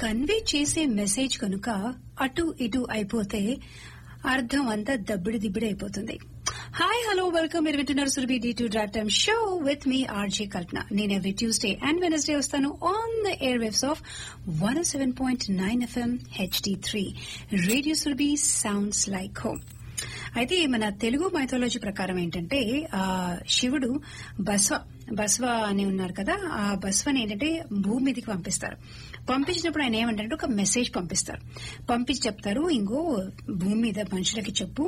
Convey చేసే message కనుక అటు ఇటు అయిపోతే అర్థం అంతా దబ్బిడి దిబ్బిడి అయిపోతుంది హాయ్ హలో వెల్కమ్ మీరు వింటున్నారు Surabhi D to drive time show with మీ ఆర్జే కల్పన నేను ఎవ్రీ ట్యూస్డే అండ్ వెనస్డే వస్తాను on the airwaves of one seven point nine FM HD three radio Surabhi sounds like home అయితే మన తెలుగు మైథాలజీ ప్రకారం ఏంటంటే ఆ శివుడు బస్వ బస్వ అని ఉన్నారు కదా ఆ బస్వని ఏంటంటే భూమి మీదకి పంపిస్తారు పంపించినప్పుడు ఆయన ఏమంటారంటే ఒక మెసేజ్ పంపిస్తారు పంపించి చెప్తారు ఇంకో భూమి మీద మనుషులకి చెప్పు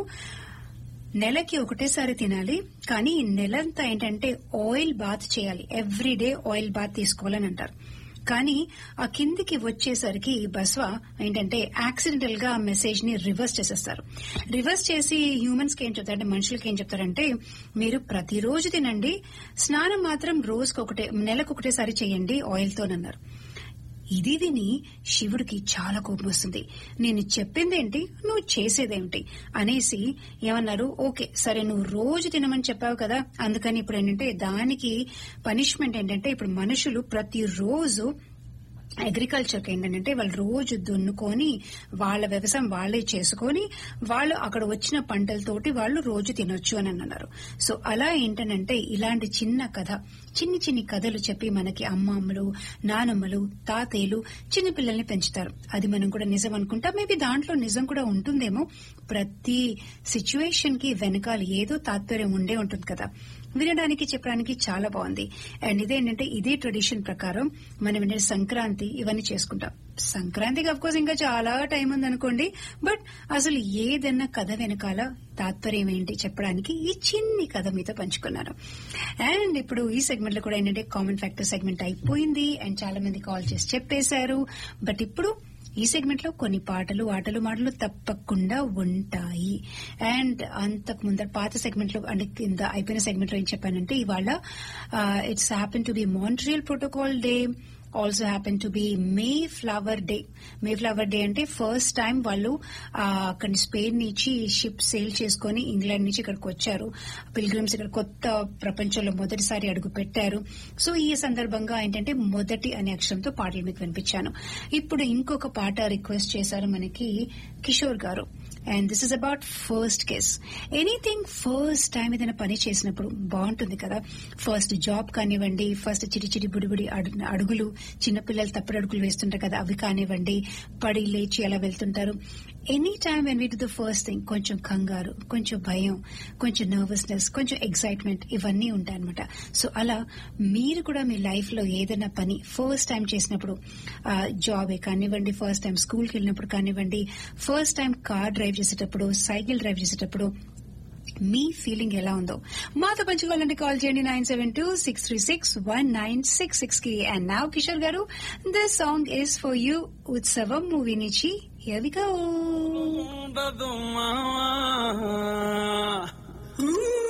నెలకి ఒకటేసారి తినాలి కానీ నెలంతా ఏంటంటే ఆయిల్ బాత్ చేయాలి ఎవ్రీ డే ఆయిల్ బాత్ తీసుకోవాలని అంటారు కానీ ఆ కిందికి వచ్చేసరికి బస్వ ఏంటంటే యాక్సిడెంటల్ గా మెసేజ్ ని రివర్స్ చేసేస్తారు రివర్స్ చేసి హ్యూమన్స్ కి ఏం చెప్తారంటే మనుషులకి ఏం చెప్తారంటే మీరు ప్రతిరోజు తినండి స్నానం మాత్రం రోజుకి ఒకటే నెలకు ఒకటేసారి చేయండి ఆయిల్ తోనన్నారు ఇది విని శివుడికి చాలా కోపం వస్తుంది నేను చెప్పిందేంటి నువ్వు చేసేదేంటి అనేసి ఏమన్నారు ఓకే సరే నువ్వు రోజు తినమని చెప్పావు కదా అందుకని ఇప్పుడు ఏంటంటే దానికి పనిష్మెంట్ ఏంటంటే ఇప్పుడు మనుషులు ప్రతిరోజు అగ్రికల్చర్కి ఏంటంటే వాళ్ళు రోజు దున్నుకొని వాళ్ళ వ్యవసాయం వాళ్ళే చేసుకొని వాళ్ళు అక్కడ వచ్చిన పంటలతోటి వాళ్ళు రోజు తినొచ్చు అని అన్నారు సో అలా ఏంటనంటే ఇలాంటి చిన్న కథ చిన్ని చిన్ని కథలు చెప్పి మనకి అమ్మమ్మలు నానమ్మలు తాతయ్యలు చిన్న పిల్లల్ని పెంచుతారు అది మనం కూడా నిజం అనుకుంటా మేబీ దాంట్లో నిజం కూడా ఉంటుందేమో ప్రతి సిచ్యువేషన్ కి వెనకాల ఏదో తాత్పర్యం ఉండే ఉంటుంది కదా వినడానికి చెప్పడానికి చాలా బాగుంది అండ్ ఇదేంటంటే ఇదే ట్రెడిషన్ ప్రకారం మనం ఏంటంటే సంక్రాంతి ఇవన్నీ చేసుకుంటాం సంక్రాంతికి కోర్స్ ఇంకా చాలా టైం ఉందనుకోండి బట్ అసలు ఏదన్నా కథ వెనకాల తాత్పర్యం ఏంటి చెప్పడానికి ఈ చిన్ని కథ మీతో పంచుకున్నాను అండ్ ఇప్పుడు ఈ సెగ్మెంట్ లో కూడా ఏంటంటే కామన్ ఫ్యాక్టర్ సెగ్మెంట్ అయిపోయింది అండ్ చాలా మంది కాల్ చేసి చెప్పేశారు బట్ ఇప్పుడు ఈ సెగ్మెంట్ లో కొన్ని పాటలు ఆటలు మాటలు తప్పకుండా ఉంటాయి అండ్ అంతకు ముందర పాత సెగ్మెంట్ లో అంటే కింద అయిపోయిన సెగ్మెంట్ లో ఏం చెప్పానంటే ఇవాళ it's happen to be Montreal protocol day also happen to be May flower day May flower day అంటే ఫస్ట్ టైం వాళ్ళు అక్కడ స్పెయిన్ నుంచి షిప్ సేల్ చేసుకుని ఇంగ్లాండ్ నుంచి ఇక్కడికి వచ్చారు పిల్గ్రిమ్స్ ఇక్కడ కొత్త ప్రపంచంలో మొదటిసారి అడుగు పెట్టారు సో ఈ సందర్భంగా ఏంటంటే మొదటి అనే అక్షరంతో పాటలు మీకు వినిపించాను ఇప్పుడు ఇంకొక పాట రిక్వెస్ట్ చేశారు మనకి Kishore garu and this is about first case anything first time ఏదైనా పని చేసినప్పుడు బాగుంటుంది కదా ఫస్ట్ జాబ్ కానివ్వండి ఫస్ట్ చిటి చిటి బుడిబుడి అడుగులు చిన్నపిల్లలు తప్పుడు అడుగులు వేస్తుంటారు కదా అవి కానివ్వండి పడి లేచి అలా వెళ్తుంటారు any time when we to the first thing కొంచెం కంగారు కొంచెం భయం కొంచెం నర్వస్నెస్ కొంచెం ఎక్సైట్మెంట్ ఇవన్నీ ఉంటాయన్నమాట సో అలా మీరు కూడా మీ లైఫ్ లో ఏదైనా పని ఫస్ట్ టైం చేసినప్పుడు జాబే కానివ్వండి ఫస్ట్ టైం స్కూల్కి వెళ్ళినప్పుడు కానివ్వండి ఫస్ట్ టైం కార్ డ్రైవ్ చేసేటప్పుడు సైకిల్ డ్రైవ్ చేసేటప్పుడు మీ ఫీలింగ్ ఎలా ఉందో మాతో పంచుకోవాలంటే కాల్ చేయండి nine seven two six three six one nine six six కి and now Kishore garu this song is for you Utsavam movie నుంచి Here we go.